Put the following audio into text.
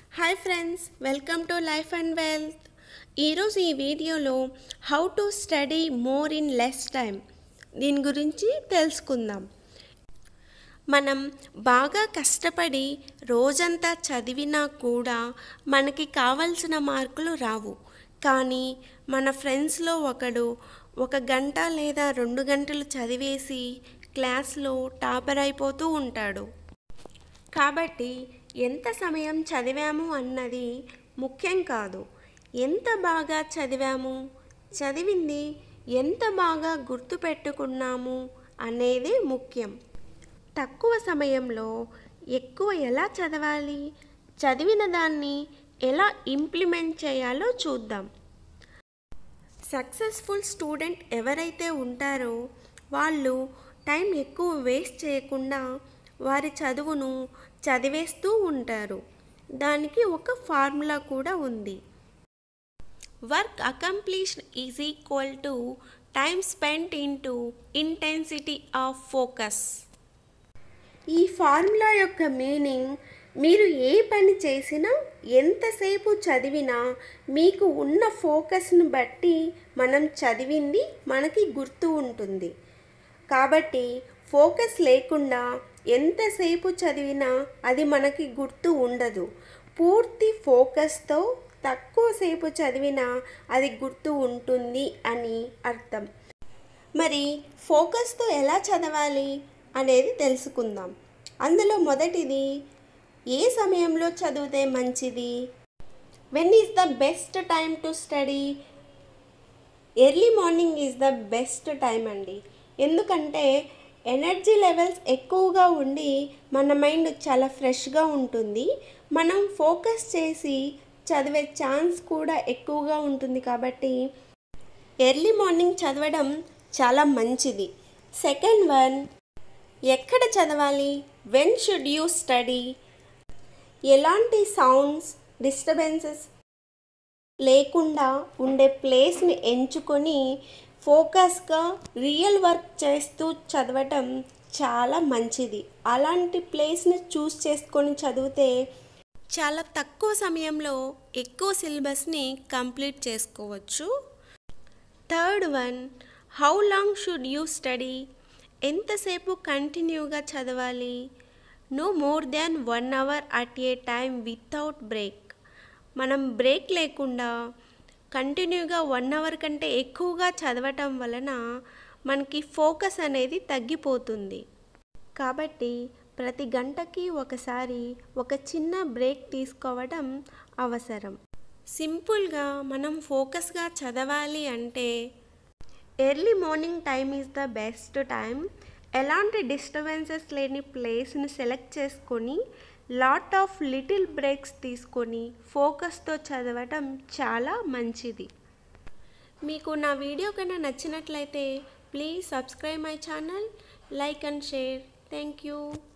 hi friends welcome to life and wealth ఈరోజు ఈ వీడియోలో how to study more in less time దీని గురించి తెలుసుకుందాం మనం బాగా కష్టపడి రోజంతా చదివినా కూడా మనకి కావలసిన మార్కులు రావు కానీ మన ఫ్రెండ్స్లో ఒకడు ఒక గంట లేదా రెండు గంటలు చదివేసి క్లాస్లో టాపర్ అయిపోతూ ఉంటాడు కాబట్టి ఎంత సమయం చదివాము అన్నది ముఖ్యం కాదు ఎంత బాగా చదివాము చదివింది ఎంత బాగా గుర్తుపెట్టుకున్నాము అనేది ముఖ్యం తక్కువ సమయంలో ఎక్కువ ఎలా చదవాలి చదివిన దాన్ని ఎలా ఇంప్లిమెంట్ చేయాలో చూద్దాం సక్సెస్ఫుల్ స్టూడెంట్ ఎవరైతే ఉంటారో వాళ్ళు టైం ఎక్కువ వేస్ట్ చేయకుండా వారి చదువును చదివేస్తూ ఉంటారు దానికి ఒక ఫార్ములా కూడా ఉంది work accomplished is equal to time spent into intensity of focus ఈ ఫార్ములా యొక్క మీనింగ్ మీరు ఏ పని చేసినా ఎంతసేపు చదివినా మీకు ఉన్న ఫోకస్ను బట్టి మనం చదివింది మనకి గుర్తు ఉంటుంది కాబట్టి ఫోకస్ లేకుండా ఎంతసేపు చదివినా అది మనకి గుర్తు ఉండదు పూర్తి ఫోకస్తో తక్కువసేపు చదివినా అది గుర్తు ఉంటుంది అని అర్థం మరి ఫోకస్తో ఎలా చదవాలి అనేది తెలుసుకుందాం అందులో మొదటిది ఏ సమయంలో చదివితే మంచిది when is the best time to study early morning is the best time అండి ఎందుకంటే ఎనర్జీ లెవెల్స్ ఎక్కువగా ఉండి మన మైండ్ చాలా ఫ్రెష్గా ఉంటుంది మనం ఫోకస్ చేసి చదివే ఛాన్స్ కూడా ఎక్కువగా ఉంటుంది కాబట్టి ఎర్లీ మార్నింగ్ చదవడం చాలా మంచిది సెకండ్ వన్ ఎక్కడ చదవాలి వెన్ షుడ్ యూ స్టడీ ఎలాంటి సౌండ్స్ డిస్టర్బెన్సెస్ లేకుండా ఉండే ప్లేస్ని ఎంచుకొని ఫోకస్గా రియల్ వర్క్ చేస్తూ చదవటం చాలా మంచిది అలాంటి ప్లేస్ని చూస్ చేసుకొని చదివితే చాలా తక్కువ సమయంలో ఎక్కువ సిలబస్ని కంప్లీట్ చేసుకోవచ్చు third one how long should you study ఎంతసేపు కంటిన్యూగా చదవాలి no more than one hour at a time without break మనం బ్రేక్ లేకుండా కంటిన్యూగా వన్ అవర్ కంటే ఎక్కువగా చదవటం వలన మనకి ఫోకస్ అనేది తగ్గిపోతుంది కాబట్టి ప్రతి గంటకి ఒకసారి ఒక చిన్న బ్రేక్ తీసుకోవడం అవసరం సింపుల్గా మనం ఫోకస్గా చదవాలి అంటే early morning time is the best time ఎలాంటి డిస్టర్బెన్సెస్ లేని ప్లేస్ని సెలెక్ట్ చేసుకొని లాట్ ఆఫ్ లిటిల్ బ్రేక్స్ తీసుకొని ఫోకస్తో చదవటం చాలా మంచిది మీకు నా వీడియో కన్నా నచ్చినట్లయితే please subscribe my channel like and share thank you